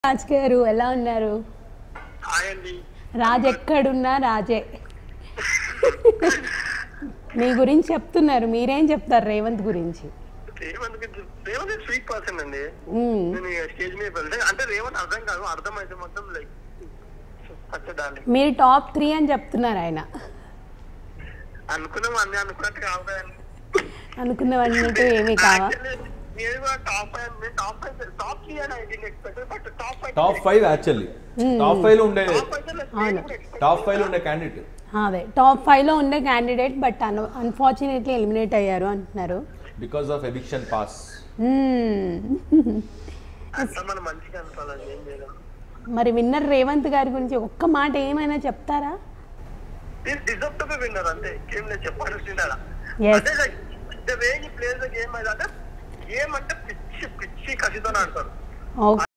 రాజ్ గారు ఎలా ఉన్నారు హాయ్ అండి రాజ్ ఎక్కడున్నా రాజే మీ గురించి చెప్తున్నారు మీరేం చెప్తారు రేవంత్ గురించి రేవంత్ కి- రేవంత్ స్వీట్ పర్సన్ అండి మ్మ్. నేను స్టేజ్ మీద వెళ్తే అంటే రేవంత్ అర్థం కాదు అర్థం అయితే మొత్తం లైక్ పచ్చదాన్ని మీరు టాప్ త్రీ అని చెప్తున్నారు ఆయన అనుకున్నాం అన్ని అనుకున్నట్టు కావు కదండి అనుకున్నవన్నట్టు ఏమీ కావా Actually, నేను కూడా టాప్ ఫైవ్ నేను టాప్ ఫైవ్ టాప్ త్రీ అని I didn't expect but top five top five actually top five లో ఉండే టాప్ ఫైవ్ అవును. టాప్ ఫైవ్ లో ఉండే క్యాండిడేట్ అదే టాప్ ఫైవ్లో ఉండే candidate but un unfortunately eliminate అయ్యారు అంటున్నారు బికాస్ ఆఫ్ ఎవిక్షన్ పాస్ మ్మ్. అంతా మనం మంచిగా అనుకోవాలి ఏం చేయలేం మరి విన్నర్ రేవంత్ గారి గురించి ఒక్క మాట ఏమైనా చెప్తారా డిజర్వ్ టు బి విన్నర్ అంతే గేమ్ లేదు చెప్పాల్సి ఉండాలా Yes. అంటే లైక్ ద వే ఈ ప్లేస్ ద గేమ్ అయితే గేమ్ అంటే పిచ్చి పిచ్చి కసితో ఆడతారు ఓకే